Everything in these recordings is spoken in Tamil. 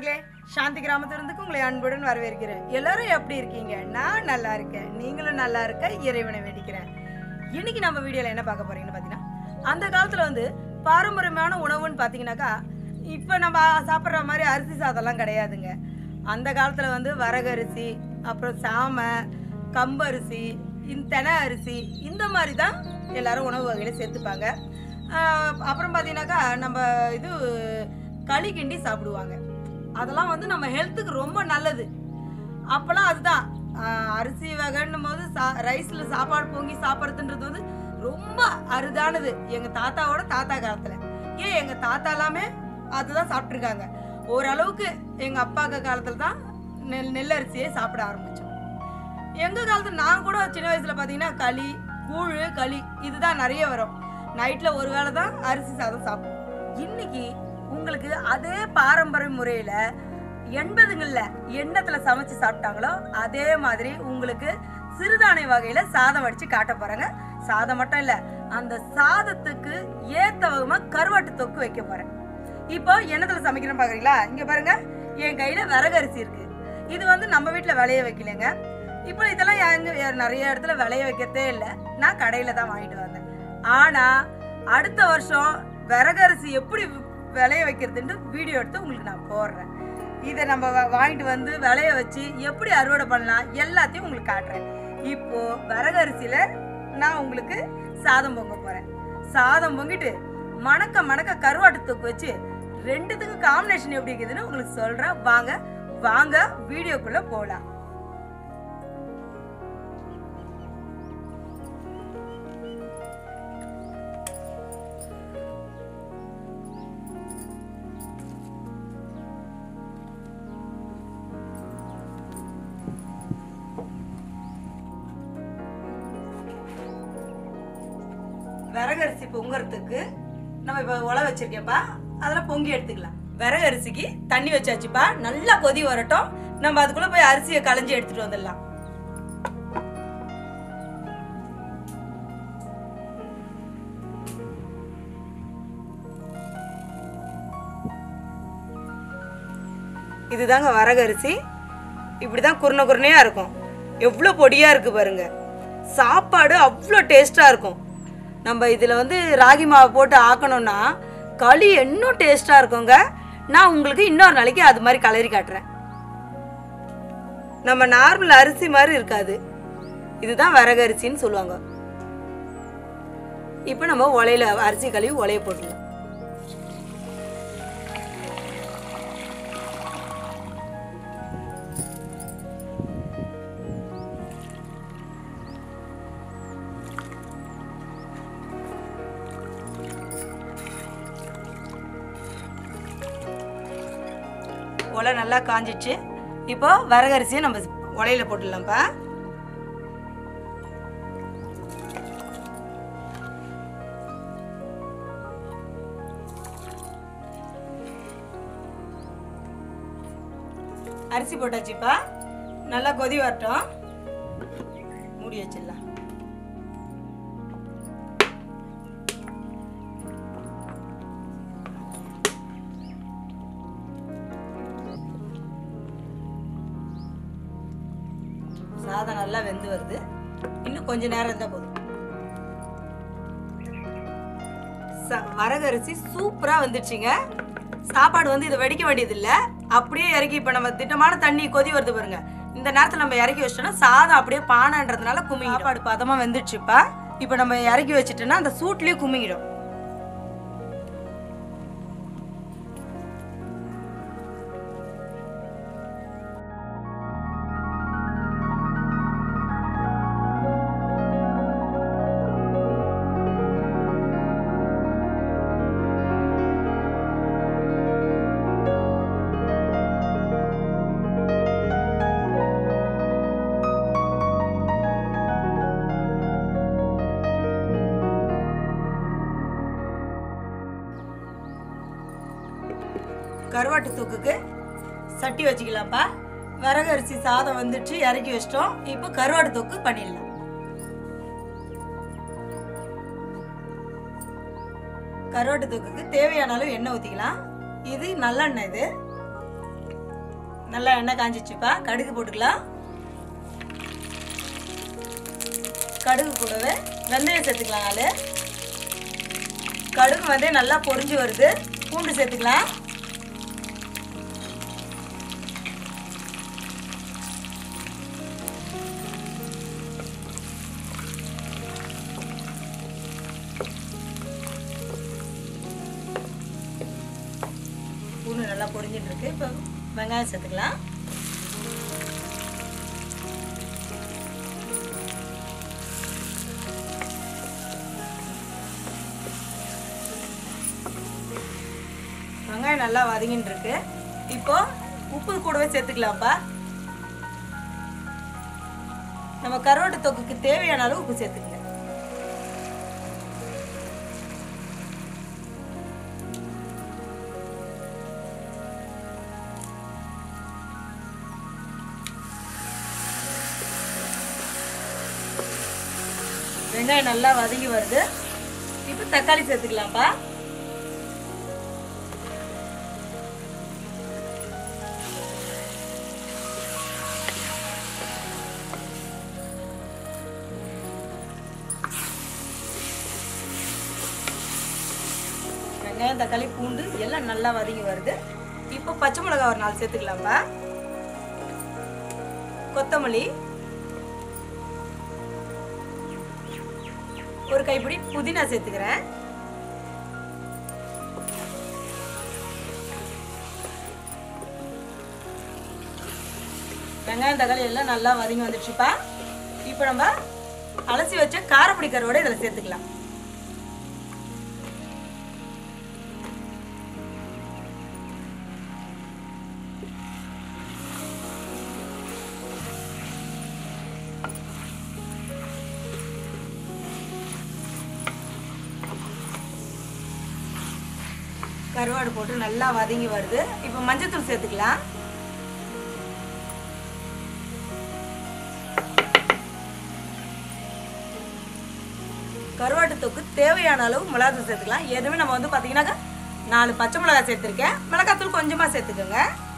நண்பர்களே சாந்தி கிராமத்திலிருந்து உங்களை அன்புடன் வரவேற்கிறேன் எல்லாரும் எப்படி இருக்கீங்க நான் நல்லா இருக்கேன் நீங்களும் நல்லா இருக்க இறைவனை வேண்டிக்கிறேன் இன்னைக்கு நம்ம வீடியோல என்ன பார்க்க போறீங்கன்னு பார்த்தீங்கன்னா அந்த காலத்துல வந்து பாரம்பரியமான உணவுன்னு பார்த்தீங்கன்னாக்கா இப்போ நம்ம சாப்பிட்ற மாதிரி அரிசி சாதம்லாம் கிடையாதுங்க அந்த காலத்துல வந்து வரகரிசி அப்புறம் சாமை கம்பரிசி இந்த தெனை அரிசி இந்த மாதிரி தான் எல்லாரும் உணவு வகையில சேர்த்துப்பாங்க ஆஹ் அப்புறம் பார்த்தீங்கன்னாக்கா நம்ம இது களி கிண்டி சாப்பிடுவாங்க அதெல்லாம் வந்து நம்ம ஹெல்த்துக்கு ரொம்ப நல்லது அப்போல்லாம் அதுதான் ஆஹ் அரிசி வகைன்னும் போது சா ரைஸில் சாப்பாடு பொங்கி சாப்பிட்றதுன்றது வந்து ரொம்ப அரிதானது எங்கள் தாத்தாவோட தாத்தா காலத்தில் ஏன் எங்கள் தாத்தா எல்லாமே அதுதான் சாப்பிட்ருக்காங்க ஓரளவுக்கு எங்கள் அப்பாக்க காலத்தில் தான் நெல் நெல்லரிசியே சாப்பிட ஆரம்பித்தோம் எங்கள் காலத்தில் நான் கூட சின்ன வயசில் பார்த்தீங்கன்னா களி கூழ் களி இதுதான் நிறைய வரும் நைட்டில் ஒரு வேளை தான் அரிசி சாதம் சாப்பிடுவோம் இன்னைக்கு உங்களுக்கு அதே பாரம்பரிய முறையில் எண்பதுங்களில் எண்ணத்தில் சமைச்சு சாப்பிட்டாங்களோ அதே மாதிரி உங்களுக்கு சிறுதானிய வகையில் சாதம் வடித்து காட்ட போகிறாங்க சாதம் மட்டும் இல்லை அந்த சாதத்துக்கு ஏற்ற விதமாக கருவாட்டு தொக்கு வைக்க போகிறேன் இப்போ எண்ணத்தில் சமைக்கிறேன்னு பார்க்குறீங்களா இங்கே பாருங்க என் கையில் விறகரிசி இருக்கு இது வந்து நம்ம வீட்டில் விளைய வைக்கலைங்க இப்போ இதெல்லாம் எங்க நிறைய இடத்துல விளைய வைக்கிறதே இல்லை நான் கடையில் தான் வாங்கிட்டு வந்தேன் ஆனால் அடுத்த வருஷம் விறகரிசி எப்படி விளைய வைக்கிறதுன்ட்டு வீடியோ எடுத்து உங்களுக்கு நான் போடுறேன் இதை நம்ம வா- வாங்கிட்டு வந்து விளைய வச்சு எப்படி அறுவடை பண்ணலாம் எல்லாத்தையும் உங்களுக்கு காட்டுறேன் இப்போ விறகரிசியில் நான் உங்களுக்கு சாதம் பொங்க போகிறேன் சாதம் பொங்கிட்டு மணக்க மணக்க கருவாட்டு தொக்கு வச்சு ரெண்டுத்துக்கும் காம்பினேஷன் எப்படி இருக்குதுன்னு உங்களுக்கு சொல்கிறேன் வாங்க வாங்க வீடியோக்குள்ளே போகலாம் விறகரிசி பொங்கறதுக்கு நம்ம இப்போ உலை வச்சிருக்கேன்ப்பா அதில் பொங்கி எடுத்துக்கலாம் விறகரிசிக்கு தண்ணி வச்சாச்சுப்பா நல்லா கொதி வரட்டும் நம்ம அதுக்குள்ள போய் அரிசியை களைஞ்சி எடுத்துட்டு வந்துடலாம் இதுதாங்க வரகரிசி இப்படி தான் குருணை குருணையாக இருக்கும் எவ்வளோ பொடியாக இருக்குது பாருங்க சாப்பாடு அவ்வளோ டேஸ்ட்டாக இருக்கும் நம்ம இதில் வந்து ராகி மாவு போட்டு ஆக்கணும்னா களி இன்னும் டேஸ்ட்டாக இருக்குங்க நான் உங்களுக்கு இன்னொரு நாளைக்கு அது மாதிரி கலரி காட்டுறேன் நம்ம நார்மல் அரிசி மாதிரி இருக்காது இதுதான் விறகரிசின்னு சொல்லுவாங்க இப்போ நம்ம உலையில அரிசி கழுவி உலைய போட்டுடலாம் உலை நல்லா காஞ்சிச்சு இப்போ வரகரிசியை நம்ம உலையில போட்டுடலாம்ப்பா அரிசி போட்டாச்சுப்பா நல்லா கொதி வரட்டும் மூடி வச்சிடலாம் சாதம் நல்லா வெந்து வருது இன்னும் கொஞ்ச நேரம் இருந்தால் போதும் ச- வரகரிசி சூப்பராக வந்துடுச்சுங்க சாப்பாடு வந்து இதை வெடிக்க வேண்டியது இல்லை அப்படியே இறக்கி இப்போ நம்ம திட்டமான தண்ணி கொதி வருது பாருங்க இந்த நேரத்தில் நம்ம இறக்கி வச்சிட்டோம்னா சாதம் அப்படியே பானைன்றதுனால கும்மி சாப்பாடு பதமாக வெந்துடுச்சுப்பா இப்போ நம்ம இறக்கி வச்சிட்டோம்னா அந்த சூட்லேயே கும்மிடும் கருவாட்டு தூக்குக்கு சட்டி வச்சுக்கலாம்ப்பா விறகரிசி சாதம் வந்துட்டு இறக்கி வச்சிட்டோம் இப்போ கருவாட்டு தொக்கு பண்ணிடலாம் கருவாட்டு தொக்குக்கு தேவையான அளவு எண்ணெய் ஊற்றிக்கலாம் இது நல்லெண்ணெய் இது நல்லா எண்ணெய் காஞ்சிச்சுப்பா கடுகு போட்டுக்கலாம் கடுகு கூடவே வெந்தயம் சேர்த்துக்கலாம் நாலு கடுகு வந்து நல்லா பொரிஞ்சு வருது பூண்டு சேர்த்துக்கலாம் பூண்டு நல்லா பொரிஞ்சிட்டு இருக்கு இப்போ வெங்காயம் சேர்த்துக்கலாம் வெங்காயம் நல்லா வதங்கின்னு இருக்கு இப்போ உப்பு கூடவே சேர்த்துக்கலாம்ப்பா நம்ம கருவாட்டு தொக்குக்கு தேவையான அளவு உப்பு சேர்த்துக்கங்க வெங்காயம் நல்லா வதங்கி வருது இப்போ தக்காளி சேர்த்துக்கலாம்ப்பா வெங்காயம் தக்காளி பூண்டு எல்லாம் நல்லா வதங்கி வருது இப்போ பச்சை மிளகாய் ஒரு நாலு சேர்த்துக்கலாம்ப்பா கொத்தமல்லி ஒரு கைப்பிடி புதினா சேர்த்துக்கிறேன் வெங்காயம் தக்காளி எல்லாம் நல்லா வதங்கி வந்துடுச்சுப்பா இப்போ நம்ம அலசி வச்ச காரப்பொடி கருவோட இதில் சேர்த்துக்கலாம் கருவாடு போட்டு நல்லா வதங்கி வருது இப்போ மஞ்சத்தூள் சேர்த்துக்கலாம் கருவாட்டு தொக்கு தேவையான அளவு மிளகாத்தூள் சேர்த்துக்கலாம் எதுவுமே நம்ம வந்து பார்த்தீங்கன்னாக்கா நாலு பச்சை மிளகாய் சேர்த்துருக்கேன் மிளகாத்தூள் கொஞ்சமாக சேர்த்துக்கோங்க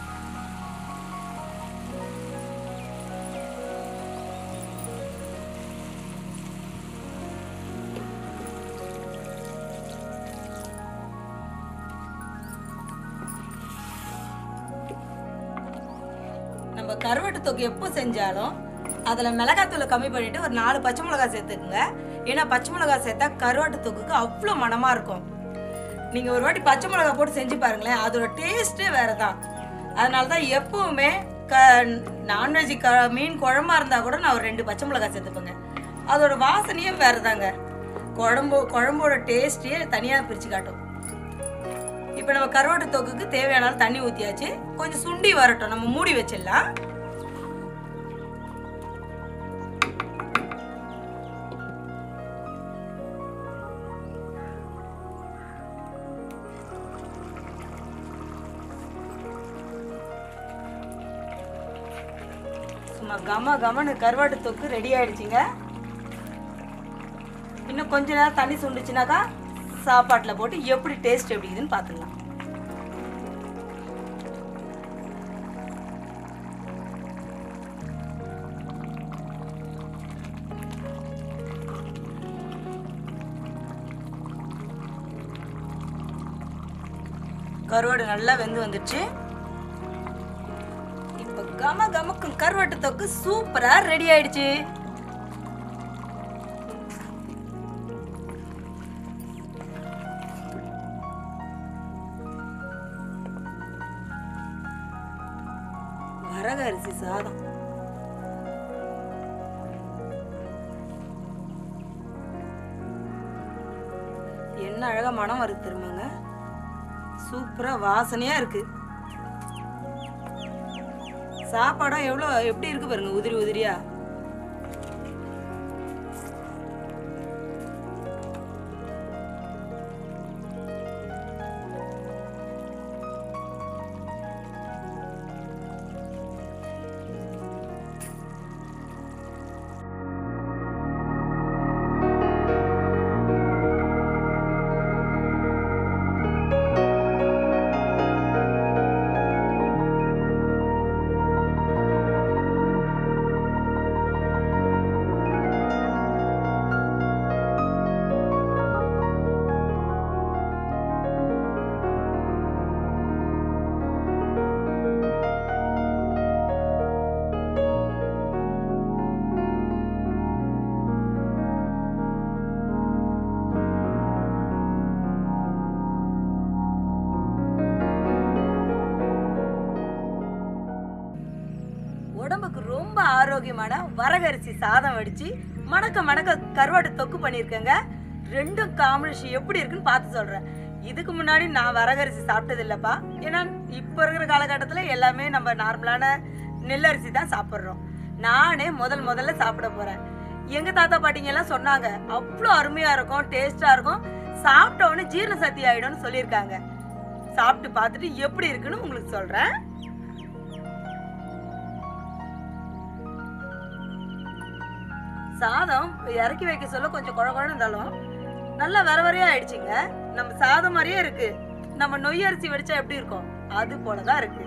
நம்ம கருவாட்டு தொக்கு எப்போ செஞ்சாலும் அதில் மிளகாத்தூளை கம்மி பண்ணிட்டு ஒரு நாலு பச்சை மிளகாய் சேர்த்துக்குங்க ஏன்னா பச்சை மிளகாய் சேர்த்தா கருவாட்டு தொக்குக்கு அவ்வளோ மணமாக இருக்கும் நீங்கள் ஒரு வாட்டி பச்சை மிளகாய் போட்டு செஞ்சு பாருங்களேன் அதோட டேஸ்ட்டே வேறு தான் அதனால தான் எப்பவுமே க நான்வெஜ் க மீன் குழம்பா இருந்தால் கூட நான் ஒரு ரெண்டு பச்சை மிளகாய் சேர்த்துப்பேங்க அதோட வாசனையே வேறு தாங்க குழம்பு குழம்போட டேஸ்ட்டையே தனியாக பிரித்து காட்டும் இப்போ நம்ம கருவாட்டு தொக்குக்கு தேவையான அளவு தண்ணி ஊற்றியாச்சு கொஞ்சம் சுண்டி வரட்டும் நம்ம மூடி வச்சிடலாம் சும்மா கம கமனு கருவாட்டு தொக்கு ரெடி ஆயிடுச்சுங்க இன்னும் கொஞ்ச நேரம் தண்ணி சுண்டுச்சுனாக்கா சாப்பாட்டில் போட்டு எப்படி டேஸ்ட் எப்படி இருக்குதுன்னு பார்த்துக்கலாம் கருவாடு நல்லா வெந்து வந்துடுச்சு இப்போ கம கமக்கும் கருவாட்டு தொக்கு சூப்பரா ரெடி ஆயிடுச்சு வரக அரிசி சாதம் என்ன அழகா மனம் வருது திரும்பங்க சூப்பரா வாசனையா இருக்கு சாப்பாடும் எவ்வளோ எப்படி இருக்கு பாருங்க உதிரி உதிரியா ஆரோக்கியமான வரகரிசி சாதம் வடிச்சு மணக்க மணக்க கருவாட்டு தொக்கு பண்ணியிருக்கேங்க ரெண்டும் காம்பினேஷன் எப்படி இருக்குன்னு பார்த்து சொல்றேன் இதுக்கு முன்னாடி நான் வரகரிசி சாப்பிட்டது இல்லப்பா ஏன்னா இப்போ இருக்கிற காலகட்டத்தில் எல்லாமே நம்ம நார்மலான நெல்லரிசி தான் சாப்பிட்றோம் நானே முதல் முதல்ல சாப்பிட போறேன் எங்க தாத்தா பாட்டிங்க எல்லாம் சொன்னாங்க அவ்வளோ அருமையா இருக்கும் டேஸ்டா இருக்கும் சாப்பிட்ட உடனே ஜீரண சக்தி ஆயிடும்னு சொல்லியிருக்காங்க சாப்பிட்டு பார்த்துட்டு எப்படி இருக்குன்னு உங்களுக்கு சொல்றேன் சாதம் இறக்கி வைக்க சொல்ல கொஞ்சம் குழ குழன்னு இருந்தாலும் நல்லா வர வரையா ஆயிடுச்சுங்க நம்ம சாதம் மாதிரியே இருக்கு நம்ம நொய் அரிசி வடிச்சா எப்படி இருக்கும் அது போலதான் இருக்கு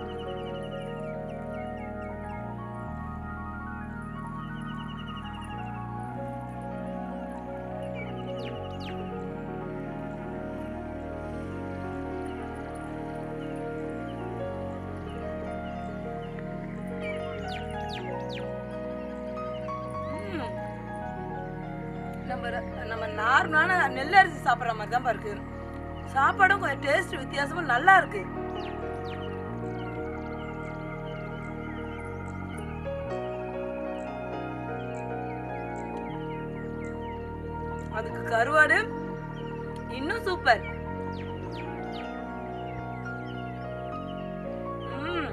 ம். நம்ம ர- நம்ம நார்மலான நெல் அரிசி சாப்பிட்ற மாதிரி தான் இருக்கு சாப்பாடும் கொஞ்சம் டேஸ்ட் வித்தியாசமா நல்லா இருக்கு அதுக்கு கருவாடு இன்னும் சூப்பர் ம்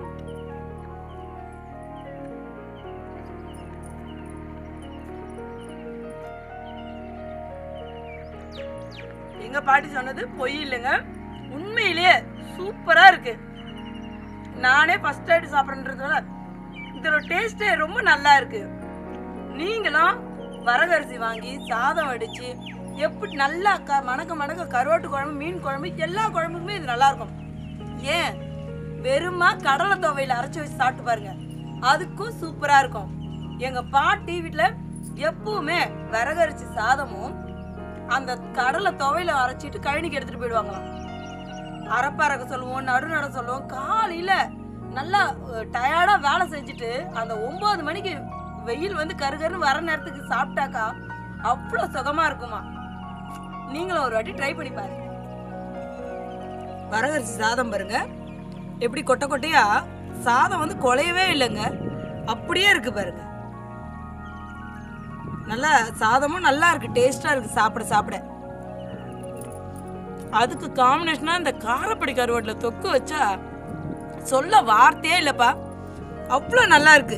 எங்க பாட்டி சொன்னது பொய் இல்லைங்க உண்மையிலேயே சூப்பரா இருக்கு நானே ஃபர்ஸ்ட் டைம் சாப்பிட்றதுனால இதோட டேஸ்டே ரொம்ப நல்லா இருக்கு நீங்களும் வரகரிசி வாங்கி சாதம் வடிச்சு எப்படி நல்லா க மணக்க மணக்க கருவாட்டு குழம்பு மீன் குழம்பு எல்லா குழம்புக்குமே இது நல்லா இருக்கும் ஏன் வெறுமா கடலை துவையில அரைச்சி வச்சு சாப்பிட்டு பாருங்க அதுக்கும் சூப்பரா இருக்கும் எங்க பாட்டி வீட்ல எப்பவுமே விறகரிசி சாதமும் அந்த கடலை துவையில அரைச்சிட்டு கழனிக்கு எடுத்துட்டு போயிடுவாங்களாம் அரைப்பறக்க சொல்லுவோம் நடுநட சொல்லுவோம் காலையில நல்லா டயர்டா வேலை செஞ்சுட்டு அந்த ஒன்பது மணிக்கு வெயில் வந்து கருகருன்னு வர நேரத்துக்கு சாப்பிட்டாக்கா அவ்வளோ சுகமா இருக்குமா நீங்களும் ஒரு வாட்டி ட்ரை பண்ணி பாருங்க வரகரிசி சாதம் பாருங்க எப்படி கொட்டை கொட்டையா சாதம் வந்து குலையவே இல்லைங்க அப்படியே இருக்கு பாருங்க நல்லா சாதமும் நல்லா இருக்கு டேஸ்டா இருக்கு சாப்பிட சாப்பிட அதுக்கு காம்பினேஷனா இந்த காரப்படி கருவாட்டில் தொக்கு வச்சா சொல்ல வார்த்தையே இல்லப்பா அவ்வளோ நல்லா இருக்கு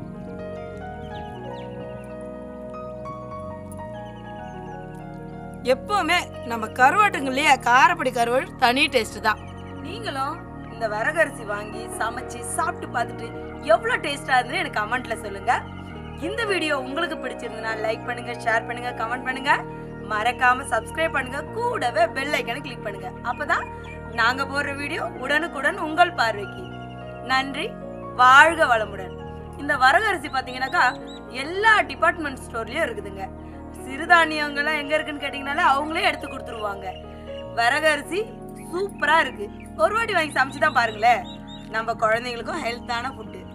எப்பவுமே நம்ம கருவாட்டுங்களையே காரப்படி கருவாடு தனி டேஸ்ட் தான் நீங்களும் இந்த வரகரிசி வாங்கி சமைச்சு சாப்பிட்டு பார்த்துட்டு எவ்வளோ டேஸ்டா இருந்து எனக்கு கமெண்ட்ல சொல்லுங்க இந்த வீடியோ உங்களுக்கு பிடிச்சிருந்தனா லைக் பண்ணுங்க ஷேர் பண்ணுங்க கமெண்ட் பண்ணுங்க மறக்காம சப்ஸ்கிரைப் பண்ணுங்க கூடவே பெல் ஐக்கனை கிளிக் பண்ணுங்க அப்பதான் நாங்க போடுற வீடியோ உடனுக்குடன் உங்கள் பார்வைக்கு நன்றி வாழ்க வளமுடன் இந்த வரகரிசி பாத்தீங்கன்னாக்கா எல்லா டிபார்ட்மெண்ட் ஸ்டோர்லயும் இருக்குதுங்க சிறுதானியங்கள்லாம் எங்க இருக்குன்னு கேட்டீங்கனாலே அவங்களே எடுத்து கொடுத்துருவாங்க வரகரிசி சூப்பரா இருக்கு ஒரு வாட்டி வாங்கி சமைச்சு தான் பாருங்களேன் நம்ம குழந்தைங்களுக்கும் ஹெல்த்தான ஃபுட்டு